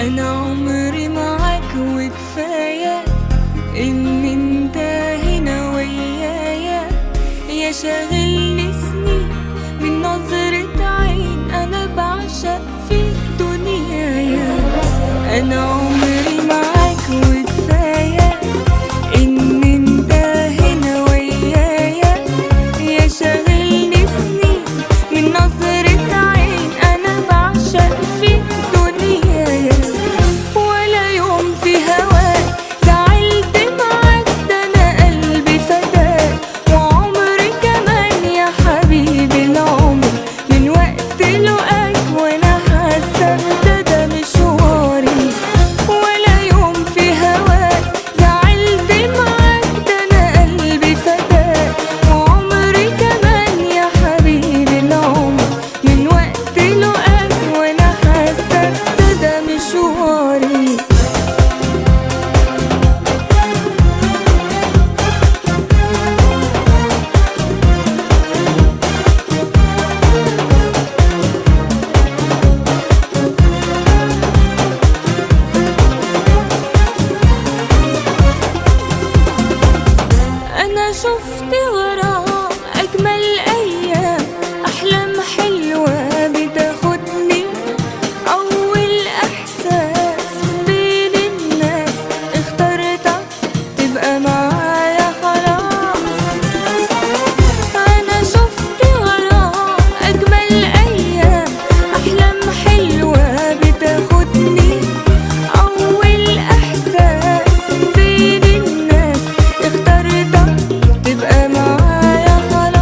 انا عمري معاك وكفايه ان انت هنا ويايا يا شاغلني سنين من نظرة عين انا بعشق فيك دنيايا انا عمري معاك وكفايه ان انت هنا ويايا يا شاغلني سنين من نظرة عين انا بعشق فيك دنيايا ولا يوم في هواك زعلت معاك ده انا قلبي فداك وعمري كمان يا حبيبي العمر من وقت لقاك وانا حاسه ده ده مشواري ولا يوم في هواك زعلت معاك ده انا قلبي فداك وعمري كمان يا حبيبي العمر من وقت لقاك وانا حاسه ده ده مشواري انا شفت غرام اجمل ايام احلام حلوه بتاخدني اول احساس بين الناس اخترتك تبقى معايا خلاص انا شفت غرام اجمل ايام احلام حلوه بتاخدني اول احساس بين الناس اخترتك تبقى معايا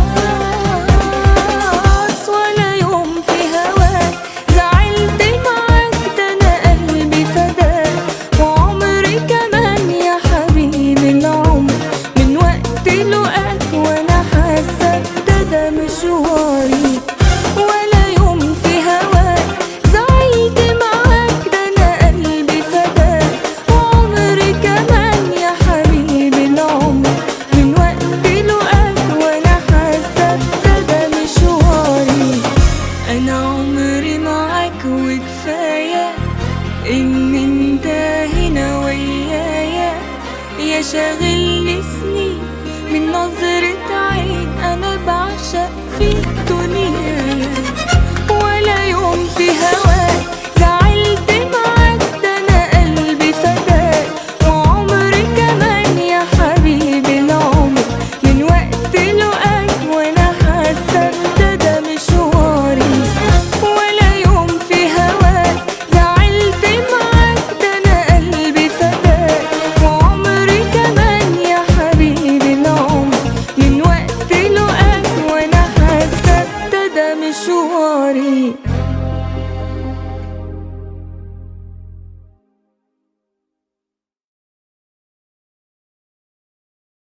خلاص ولا يوم في هواك زعلت معاك ده انا قلبي فداك وعمري كمان يا حبيبي العمر من وقت لقاك وانا حاسه ده ده مشواري ولا يوم في هواك زعلت معاك ده انا قلبي فداك وعمري كمان يا حبيبي العمر من وقت لقاك وانا حاسه ده ده مشواري انا عمري معاك وكفايه ان انت هنا ويايا يا شاغلني سنين من نظرة عين انا بعشق فيك دنيايا ولا يوم في هواك زعلت معاك ده انا قلبي فداك وعمري كمان يا حبيبي العمر من وقت لقاك وانا حاسه ده ده مشواري ولا يوم في هواك زعلت معاك ده انا قلبي فداك وعمري كمان يا حبيبي العمر من وقت لقاك وانا حاسه ده ده مشواري